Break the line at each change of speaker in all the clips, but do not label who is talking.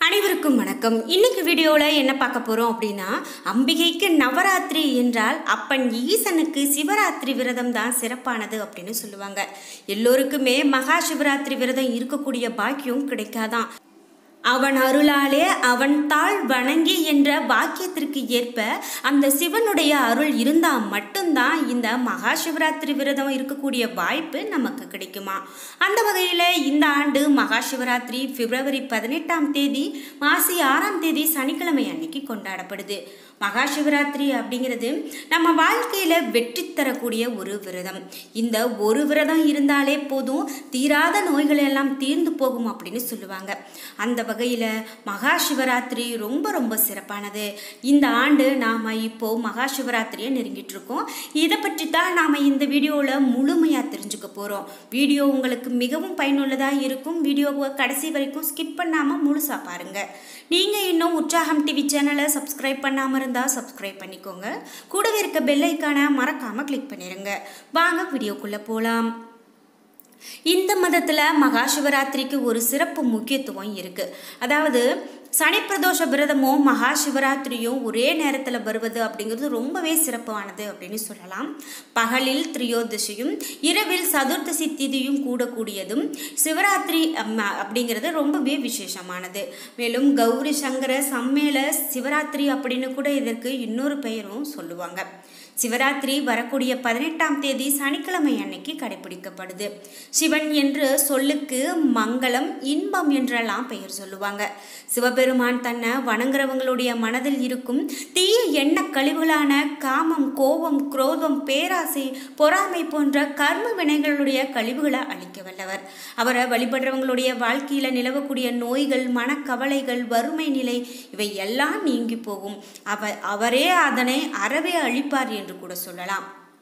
அனைவருக்கும் வணக்கம் இன்னைக்கு வீடியோவில் என்ன பார்க்க போகிறோம் அப்படின்னா அம்பிகைக்கு நவராத்திரி என்றால் அப்பன் ஈசனுக்கு சிவராத்திரி விரதம் தான் சிறப்பானது அப்படின்னு சொல்லுவாங்க எல்லோருக்குமே மகா சிவராத்திரி விரதம் இருக்கக்கூடிய பாக்கியம் கிடைக்காதான் அவன் அருளாலே அவன் தாள் வணங்கி என்ற வாக்கியத்திற்கு ஏற்ப அந்த சிவனுடைய அருள் இருந்தால் மட்டும்தான் இந்த மகா சிவராத்திரி விரதம் இருக்கக்கூடிய வாய்ப்பு நமக்கு கிடைக்குமா அந்த வகையில் இந்த ஆண்டு மகா சிவராத்திரி பிப்ரவரி பதினெட்டாம் தேதி மாசி ஆறாம் தேதி சனிக்கிழமை அன்னைக்கு கொண்டாடப்படுது மகா சிவராத்திரி அப்படிங்கிறது நம்ம வாழ்க்கையில் வெற்றி தரக்கூடிய ஒரு விரதம் இந்த ஒரு விரதம் இருந்தாலே போதும் தீராத நோய்கள் எல்லாம் தீர்ந்து போகும் அப்படின்னு சொல்லுவாங்க அந்த வகையில் மகா சிவராத்திரி ரொம்ப ரொம்ப சிறப்பானது இந்த ஆண்டு நாம் இப்போது மகா சிவராத்திரியை நெருங்கிட்டு இருக்கோம் இதை பற்றி தான் நாம் இந்த வீடியோவில் முழுமையாக தெரிஞ்சுக்க போகிறோம் வீடியோ உங்களுக்கு மிகவும் பயனுள்ளதாக இருக்கும் வீடியோவை கடைசி வரைக்கும் ஸ்கிப் பண்ணாமல் முழுசாக பாருங்கள் நீங்கள் இன்னும் உற்சாகம் டிவி சேனலை சப்ஸ்கிரைப் பண்ணாமல் இருந்தால் சப்ஸ்கிரைப் பண்ணிக்கோங்க கூடவே இருக்க பெல் ஐக்கானை மறக்காமல் கிளிக் பண்ணிடுங்க வாங்க வீடியோக்குள்ளே போகலாம் இந்த மதத்தில் மகா சிவராத்திரிக்கு ஒரு சிறப்பு முக்கியத்துவம் இருக்குது அதாவது சனி பிரதோஷ விரதமும் மகா சிவராத்திரியும் ஒரே நேரத்தில் வருவது அப்படிங்கிறது ரொம்பவே சிறப்பானது அப்படின்னு சொல்லலாம் பகலில் திரியோதசியும் இரவில் சதுர்த்தசி திதியும் கூடக்கூடியதும் சிவராத்திரி அம்ம- அப்படிங்கிறது ரொம்பவே விசேஷமானது மேலும் கௌரி சங்கர சம்மேள சிவராத்திரி அப்படின்னு கூட இதற்கு இன்னொரு பெயரும் சொல்லுவாங்க சிவராத்திரி வரக்கூடிய பதினெட்டாம் தேதி சனிக்கிழமை அன்னைக்கு கடைபிடிக்கப்படுது சிவன் என்று சொல்லுக்கு மங்களம் இன்பம் என்றெல்லாம் பெயர் சொல்லுவாங்க சிவபெருமான் தன்னை வணங்குறவங்களுடைய மனதில் இருக்கும் தீய எண்ண கழிவுகளான காமம் கோபம் குரோதம் பேராசை பொறாமை போன்ற கர்ம வினைகளுடைய கழிவுகளை அழிக்க வல்லவர் அவரை வழிபடுறவங்களுடைய வாழ்க்கையில் நிலவக்கூடிய நோய்கள் மனக்கவலைகள் வறுமை நிலை இவை எல்லாம் நீங்கி போகும் அவ அவரே அதனை அறவே அழிப்பார் என்று கூட சொல்லலாம்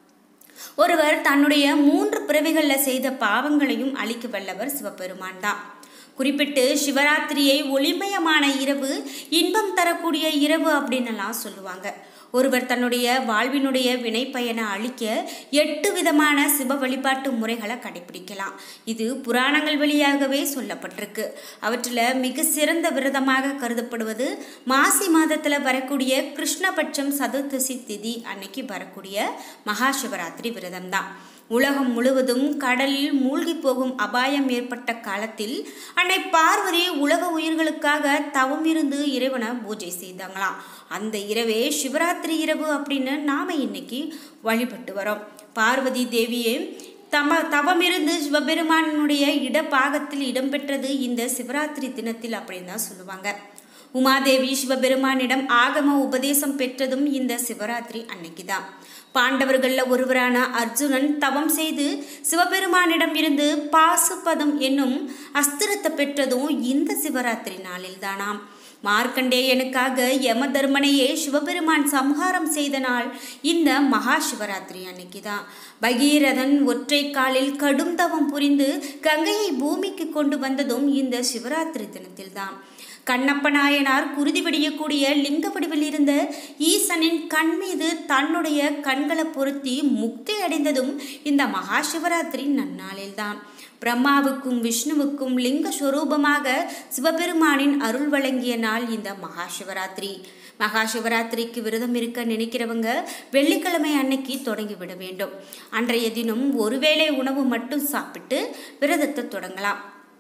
ஒருவர் தன்னுடைய மூன்று பிறவிகளில் செய்த பாவங்களையும் அழிக்க வல்லவர் சிவபெருமான் தான் குறிப்பிட்டு சிவராத்திரியை ஒளிமயமான இரவு இன்பம் தரக்கூடிய இரவு அப்படின்னெல்லாம் சொல்லுவாங்க ஒருவர் தன்னுடைய வாழ்வினுடைய வினை பயனை அழிக்க எட்டு விதமான சிவ வழிபாட்டு முறைகளை கடைபிடிக்கலாம் இது புராணங்கள் வழியாகவே சொல்லப்பட்டிருக்கு அவற்றில் மிக சிறந்த விரதமாக கருதப்படுவது மாசி மாதத்தில் வரக்கூடிய கிருஷ்ணபட்சம் சதுர்த்தசி திதி அன்னைக்கு வரக்கூடிய மகா சிவராத்திரி விரதம் தான் உலகம் முழுவதும் கடலில் மூழ்கி போகும் அபாயம் ஏற்பட்ட காலத்தில் அன்னை பார்வதி உலக உயிர்களுக்காக தவம் இருந்து இறைவனை பூஜை செய்தாங்களாம் அந்த இரவே சிவராத்திரி இரவு அப்படின்னு நாம இன்னைக்கு வழிபட்டு வரோம் பார்வதி தேவியே தம தவமிருந்து சிவபெருமானுடைய இடப்பாகத்தில் இடம்பெற்றது இந்த சிவராத்திரி தினத்தில் அப்படின்னு தான் சொல்லுவாங்க உமாதேவி சிவபெருமானிடம் ஆகம உபதேசம் பெற்றதும் இந்த சிவராத்திரி அன்னைக்கு தான் பாண்டவர்களில் ஒருவரான அர்ஜுனன் தவம் செய்து சிவபெருமானிடம் இருந்து பாசுபதம் என்னும் அஸ்திரத்தை பெற்றதும் இந்த சிவராத்திரி நாளில் தானாம் மார்க்கண்டேயனுக்காக யம தர்மனையே சிவபெருமான் சம்ஹாரம் செய்த நாள் இந்த மகா சிவராத்திரி அன்னைக்கு தான் பகீரதன் ஒற்றை காலில் கடும் தவம் புரிந்து கங்கையை பூமிக்கு கொண்டு வந்ததும் இந்த சிவராத்திரி தினத்தில் தான் கண்ணப்ப நாயனார் குருதி வெடியக்கூடிய லிங்க வடிவில் இருந்த ஈசனின் கண் மீது தன்னுடைய கண்களை பொருத்தி முக்தி அடைந்ததும் இந்த மகா சிவராத்திரி நன்னாளில்தான் பிரம்மாவுக்கும் விஷ்ணுவுக்கும் லிங்க ஸ்வரூபமாக சிவபெருமானின் அருள் வழங்கிய நாள் இந்த மகா சிவராத்திரி மகா சிவராத்திரிக்கு விரதம் இருக்க நினைக்கிறவங்க வெள்ளிக்கிழமை அன்னைக்கு தொடங்கி விட வேண்டும் அன்றைய தினம் ஒருவேளை உணவு மட்டும் சாப்பிட்டு விரதத்தை தொடங்கலாம்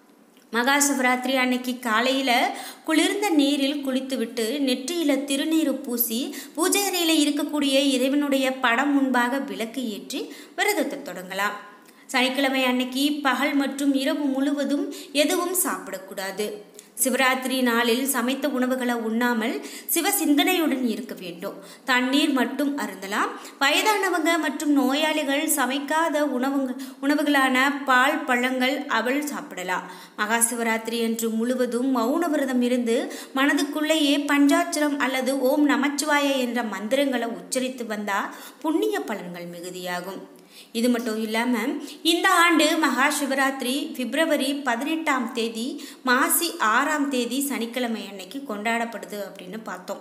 மகா சிவராத்திரி அன்னைக்கு காலையில் குளிர்ந்த நீரில் குளித்துவிட்டு நெற்றியில் திருநீர் பூசி பூஜை அறையில் இருக்கக்கூடிய இறைவனுடைய படம் முன்பாக விளக்கு ஏற்றி விரதத்தை தொடங்கலாம் சனிக்கிழமை அன்னைக்கு பகல் மற்றும் இரவு முழுவதும் எதுவும் சாப்பிடக்கூடாது சிவராத்திரி நாளில் சமைத்த உணவுகளை உண்ணாமல் சிவ சிந்தனையுடன் இருக்க வேண்டும் தண்ணீர் மட்டும் அருந்தலாம் வயதானவங்க மற்றும் நோயாளிகள் சமைக்காத உணவுங்க உணவுகளான பால் பழங்கள் அவள் சாப்பிடலாம் மகா சிவராத்திரி அன்று முழுவதும் மௌன விரதம் இருந்து மனதுக்குள்ளேயே பஞ்சாட்சரம் அல்லது ஓம் நமச்சிவாய என்ற மந்திரங்களை உச்சரித்து வந்தால் புண்ணிய பலன்கள் மிகுதியாகும் இது மட்டும் இல்லாமல் இந்த ஆண்டு மகா சிவராத்திரி பிப்ரவரி பதினெட்டாம் தேதி மாசி ஆறாம் தேதி சனிக்கிழமை அன்னைக்கு கொண்டாடப்படுது அப்படின்னு பார்த்தோம்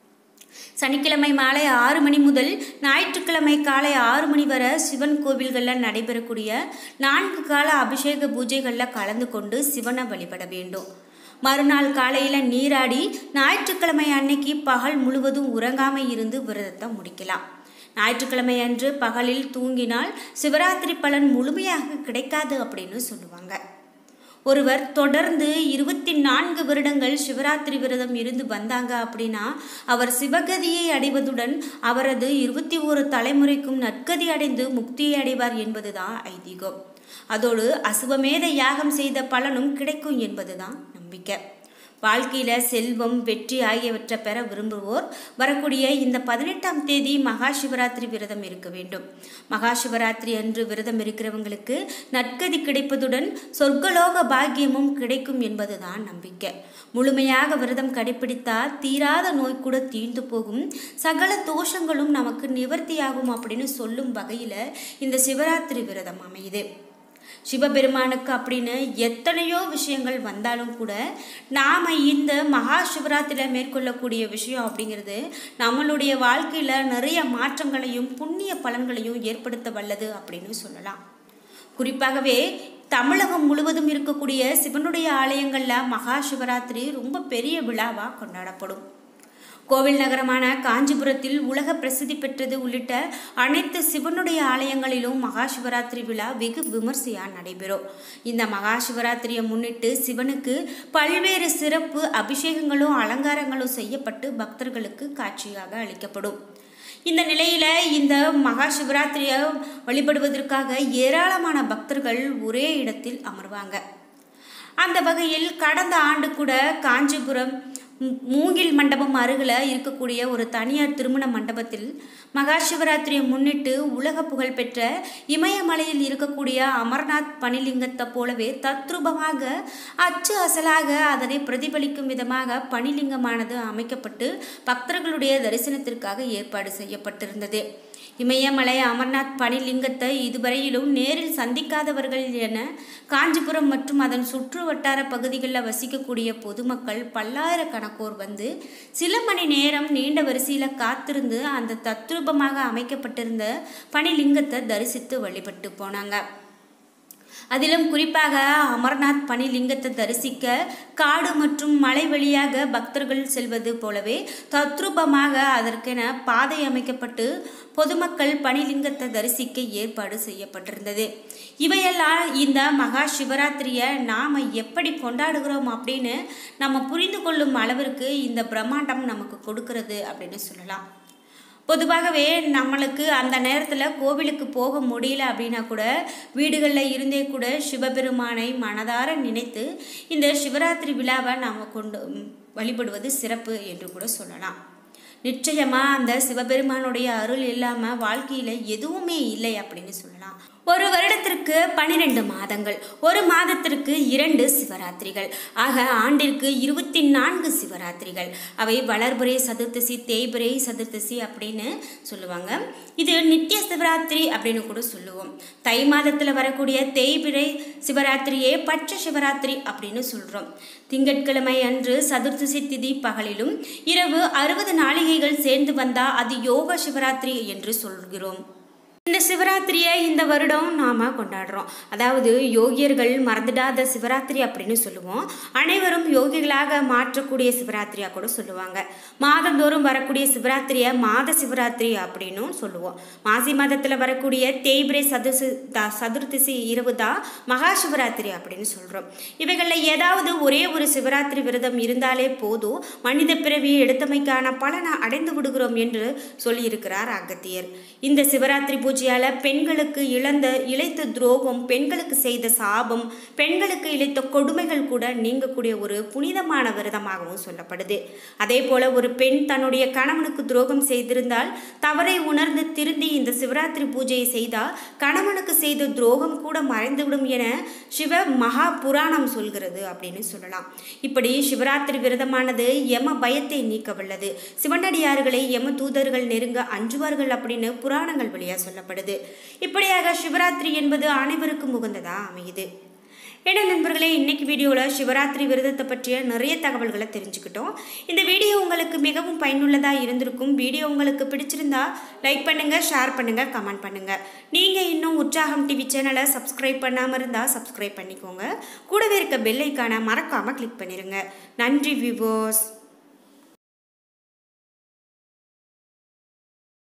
சனிக்கிழமை மாலை ஆறு மணி முதல் ஞாயிற்றுக்கிழமை காலை ஆறு மணி வரை சிவன் கோவில்களில் நடைபெறக்கூடிய நான்கு கால அபிஷேக பூஜைகளில் கலந்து கொண்டு சிவனை வழிபட வேண்டும் மறுநாள் காலையில் நீராடி ஞாயிற்றுக்கிழமை அன்னைக்கு பகல் முழுவதும் உறங்காமல் இருந்து விரதத்தை முடிக்கலாம் ஞாயிற்றுக்கிழமை அன்று பகலில் தூங்கினால் சிவராத்திரி பலன் முழுமையாக கிடைக்காது அப்படின்னு சொல்லுவாங்க ஒருவர் தொடர்ந்து இருபத்தி நான்கு வருடங்கள் சிவராத்திரி விரதம் இருந்து வந்தாங்க அப்படின்னா அவர் சிவகதியை அடைவதுடன் அவரது இருபத்தி ஒரு தலைமுறைக்கும் நற்கதி அடைந்து முக்தியை அடைவார் என்பதுதான் ஐதீகம் அதோடு அசுவமேத யாகம் செய்த பலனும் கிடைக்கும் என்பதுதான் நம்பிக்கை வாழ்க்கையில செல்வம் வெற்றி ஆகியவற்றை பெற விரும்புவோர் வரக்கூடிய இந்த பதினெட்டாம் தேதி மகா சிவராத்திரி விரதம் இருக்க வேண்டும் மகா சிவராத்திரி அன்று விரதம் இருக்கிறவங்களுக்கு நற்கதி கிடைப்பதுடன் சொர்க்கலோக பாக்கியமும் கிடைக்கும் என்பதுதான் நம்பிக்கை முழுமையாக விரதம் கடைபிடித்தால் தீராத நோய் கூட தீர்ந்து போகும் சகல தோஷங்களும் நமக்கு நிவர்த்தியாகும் அப்படின்னு சொல்லும் வகையில் இந்த சிவராத்திரி விரதம் அமையுது சிவபெருமானுக்கு அப்படின்னு எத்தனையோ விஷயங்கள் வந்தாலும் கூட நாம் இந்த மகா சிவராத்திரியில் மேற்கொள்ளக்கூடிய விஷயம் அப்படிங்கிறது நம்மளுடைய வாழ்க்கையில் நிறைய மாற்றங்களையும் புண்ணிய பலன்களையும் ஏற்படுத்த வல்லது அப்படின்னு சொல்லலாம் குறிப்பாகவே தமிழகம் முழுவதும் இருக்கக்கூடிய சிவனுடைய ஆலயங்களில் மகா சிவராத்திரி ரொம்ப பெரிய விழாவாக கொண்டாடப்படும் கோவில் நகரமான காஞ்சிபுரத்தில் உலக பிரசித்தி பெற்றது உள்ளிட்ட அனைத்து சிவனுடைய ஆலயங்களிலும் மகா சிவராத்திரி விழா வெகு விமர்சையாக நடைபெறும் இந்த மகா சிவராத்திரியை முன்னிட்டு சிவனுக்கு பல்வேறு சிறப்பு அபிஷேகங்களும் அலங்காரங்களும் செய்யப்பட்டு பக்தர்களுக்கு காட்சியாக அளிக்கப்படும் இந்த நிலையில இந்த மகா சிவராத்திரியை வழிபடுவதற்காக ஏராளமான பக்தர்கள் ஒரே இடத்தில் அமர்வாங்க அந்த வகையில் கடந்த ஆண்டு கூட காஞ்சிபுரம் மூங்கில் மண்டபம் அருகில் இருக்கக்கூடிய ஒரு தனியார் திருமண மண்டபத்தில் மகா சிவராத்திரியை முன்னிட்டு உலக புகழ்பெற்ற இமயமலையில் இருக்கக்கூடிய அமர்நாத் பனிலிங்கத்தை போலவே தத்ரூபமாக அச்சு அசலாக அதனை பிரதிபலிக்கும் விதமாக பனிலிங்கமானது அமைக்கப்பட்டு பக்தர்களுடைய தரிசனத்திற்காக ஏற்பாடு செய்யப்பட்டிருந்தது இமயமலை அமர்நாத் பனிலிங்கத்தை இதுவரையிலும் நேரில் சந்திக்காதவர்கள் என காஞ்சிபுரம் மற்றும் அதன் சுற்று வட்டார பகுதிகளில் வசிக்கக்கூடிய பொதுமக்கள் பல்லாயிரக்கணக்கோர் வந்து சில மணி நேரம் நீண்ட வரிசையில் காத்திருந்து அந்த தத்ரூபமாக அமைக்கப்பட்டிருந்த பனிலிங்கத்தை தரிசித்து வழிபட்டு போனாங்க அதிலும் குறிப்பாக அமர்நாத் பனிலிங்கத்தை தரிசிக்க காடு மற்றும் மலை வழியாக பக்தர்கள் செல்வது போலவே தத்ரூபமாக அதற்கென பாதை அமைக்கப்பட்டு பொதுமக்கள் பனிலிங்கத்தை தரிசிக்க ஏற்பாடு செய்யப்பட்டிருந்தது இவையெல்லாம் இந்த மகா சிவராத்திரியை நாம் எப்படி கொண்டாடுகிறோம் அப்படின்னு நம்ம புரிந்து கொள்ளும் அளவிற்கு இந்த பிரம்மாண்டம் நமக்கு கொடுக்கிறது அப்படின்னு சொல்லலாம் பொதுவாகவே நம்மளுக்கு அந்த நேரத்தில் கோவிலுக்கு போக முடியல அப்படின்னா கூட வீடுகளில் இருந்தே கூட சிவபெருமானை மனதார நினைத்து இந்த சிவராத்திரி விழாவை நாம் கொண்டு வழிபடுவது சிறப்பு என்று கூட சொல்லலாம் நிச்சயமாக அந்த சிவபெருமானுடைய அருள் இல்லாமல் வாழ்க்கையில் எதுவுமே இல்லை அப்படின்னு சொல்லலாம் ஒரு வருடத்திற்கு பன்னிரெண்டு மாதங்கள் ஒரு மாதத்திற்கு இரண்டு சிவராத்திரிகள் ஆக ஆண்டிற்கு இருபத்தி நான்கு சிவராத்திரிகள் அவை வளர்புரை சதுர்த்தசி தேய்பிரை சதுர்த்தசி அப்படின்னு சொல்லுவாங்க இது நித்திய சிவராத்திரி அப்படின்னு கூட சொல்லுவோம் தை மாதத்தில் வரக்கூடிய தேய்பிரை சிவராத்திரியே பட்ச சிவராத்திரி அப்படின்னு சொல்கிறோம் திங்கட்கிழமை அன்று சதுர்த்தசி திதி பகலிலும் இரவு அறுபது நாளிகைகள் சேர்ந்து வந்தால் அது யோக சிவராத்திரி என்று சொல்கிறோம் இந்த சிவராத்திரியை இந்த வருடம் நாம் கொண்டாடுறோம் அதாவது யோகியர்கள் மறந்துடாத சிவராத்திரி அப்படின்னு சொல்லுவோம் அனைவரும் யோகிகளாக மாற்றக்கூடிய சிவராத்திரியாக கூட சொல்லுவாங்க மாதந்தோறும் வரக்கூடிய சிவராத்திரியை மாத சிவராத்திரி அப்படின்னும் சொல்லுவோம் மாசி மாதத்தில் வரக்கூடிய தேய்பிரை சதுசு த சதுர்த்திசி இரவு தான் மகா சிவராத்திரி அப்படின்னு சொல்கிறோம் இவைகளில் ஏதாவது ஒரே ஒரு சிவராத்திரி விரதம் இருந்தாலே போதும் மனித பிறவியை எடுத்தமைக்கான பலனை அடைந்து விடுகிறோம் என்று சொல்லியிருக்கிறார் அகத்தியர் இந்த சிவராத்திரி பூஜையால் பெண்களுக்கு இழந்த இழைத்த துரோகம் பெண்களுக்கு செய்த சாபம் பெண்களுக்கு இழைத்த கொடுமைகள் கூட நீங்கக்கூடிய ஒரு புனிதமான விரதமாகவும் சொல்லப்படுது அதே போல ஒரு பெண் தன்னுடைய கணவனுக்கு துரோகம் செய்திருந்தால் தவறை உணர்ந்து திருந்தி இந்த சிவராத்திரி பூஜையை செய்தால் கணவனுக்கு செய்த துரோகம் கூட மறைந்துவிடும் என சிவ மகா புராணம் சொல்கிறது அப்படின்னு சொல்லலாம் இப்படி சிவராத்திரி விரதமானது யம பயத்தை நீக்க வல்லது சிவனடியார்களை யம தூதர்கள் நெருங்க அஞ்சுவார்கள் அப்படின்னு புராணங்கள் வழியாக சொல்லப்படுது இப்படியாக சிவராத்திரி என்பது அனைவருக்கும் உகந்ததா அமையுது ஏன்னா நண்பர்களே இன்னைக்கு வீடியோவில் சிவராத்திரி விரதத்தை பற்றிய நிறைய தகவல்களை தெரிஞ்சுக்கிட்டோம் இந்த வீடியோ உங்களுக்கு மிகவும் பயனுள்ளதாக இருந்திருக்கும் வீடியோ உங்களுக்கு பிடிச்சிருந்தா லைக் பண்ணுங்கள் ஷேர் பண்ணுங்கள் கமெண்ட் பண்ணுங்கள் நீங்கள் இன்னும் உற்சாகம் டிவி சேனலை சப்ஸ்கிரைப் பண்ணாமல் இருந்தால் சப்ஸ்கிரைப் பண்ணிக்கோங்க கூடவே இருக்க பெல் ஐக்கானை மறக்காமல் கிளிக் பண்ணிடுங்க நன்றி விவோஸ்